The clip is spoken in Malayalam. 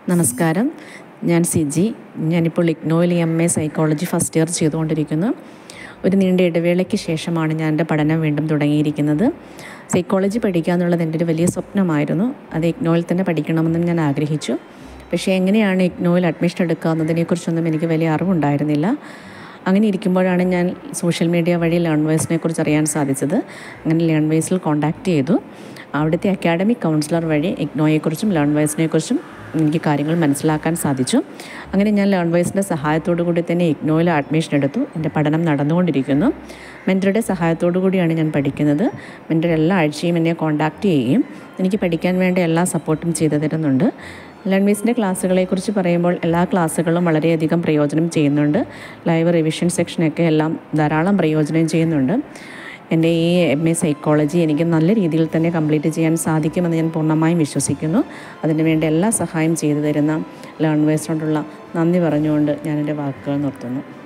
നമസ്കാരം ഞാൻ സിജി ഞാനിപ്പോൾ ഇഗ്നോയിൽ M A psychology first year ചെയ്തുകൊണ്ടിരിക്കുന്നു ഒരു നീണ്ട ഇടവേളയ്ക്ക് ശേഷമാണ് ഞാൻ എൻ്റെ പഠനം വീണ്ടും തുടങ്ങിയിരിക്കുന്നത് സൈക്കോളജി പഠിക്കുക എന്നുള്ളത് എൻ്റെ ഒരു വലിയ സ്വപ്നമായിരുന്നു അത് ഇഗ്നോയിൽ തന്നെ പഠിക്കണമെന്നും ഞാൻ ആഗ്രഹിച്ചു പക്ഷേ എങ്ങനെയാണ് ഇഗ്നോയിൽ അഡ്മിഷൻ എടുക്കുക എന്നതിനെക്കുറിച്ചൊന്നും എനിക്ക് വലിയ അറിവുണ്ടായിരുന്നില്ല അങ്ങനെ ഇരിക്കുമ്പോഴാണ് ഞാൻ സോഷ്യൽ മീഡിയ വഴി ലേൺവേഴ്സിനെ കുറിച്ച് അറിയാൻ സാധിച്ചത് അങ്ങനെ ലേൺവേഴ്സിൽ കോൺടാക്റ്റ് ചെയ്തു അവിടുത്തെ അക്കാഡമിക് കൗൺസിലർ വഴി ഇഗ്നോയെക്കുറിച്ചും ലേൺവേഴ്സിനെ കുറിച്ചും എനിക്ക് കാര്യങ്ങൾ മനസ്സിലാക്കാൻ സാധിച്ചു അങ്ങനെ ഞാൻ ലേൺവേഴ്സിൻ്റെ സഹായത്തോടു കൂടി തന്നെ ഇഗ്നോയിൽ അഡ്മിഷൻ എടുത്തു എൻ്റെ പഠനം നടന്നുകൊണ്ടിരിക്കുന്നു മെൻറ്ററുടെ സഹായത്തോടു കൂടിയാണ് ഞാൻ പഠിക്കുന്നത് മെൻറ്റർ എല്ലാ ആഴ്ചയും എന്നെ കോൺടാക്റ്റ് ചെയ്യുകയും എനിക്ക് പഠിക്കാൻ വേണ്ട എല്ലാ സപ്പോർട്ടും ചെയ്തു തരുന്നുണ്ട് ലേൺവേഴ്സിൻ്റെ ക്ലാസ്സുകളെക്കുറിച്ച് പറയുമ്പോൾ എല്ലാ ക്ലാസ്സുകളും വളരെയധികം പ്രയോജനം ചെയ്യുന്നുണ്ട് ലൈവ് റിവിഷൻ സെക്ഷനൊക്കെ എല്ലാം ധാരാളം പ്രയോജനം ചെയ്യുന്നുണ്ട് എൻ്റെ ഈ എം എ സൈക്കോളജി എനിക്ക് നല്ല രീതിയിൽ തന്നെ കംപ്ലീറ്റ് ചെയ്യാൻ സാധിക്കുമെന്ന് ഞാൻ പൂർണ്ണമായും വിശ്വസിക്കുന്നു അതിന് വേണ്ട എല്ലാ സഹായം ചെയ്തു തരുന്ന ലേൺവേഴ്സിനോടുള്ള നന്ദി പറഞ്ഞുകൊണ്ട് ഞാൻ എൻ്റെ വാക്കുകൾ നിർത്തുന്നു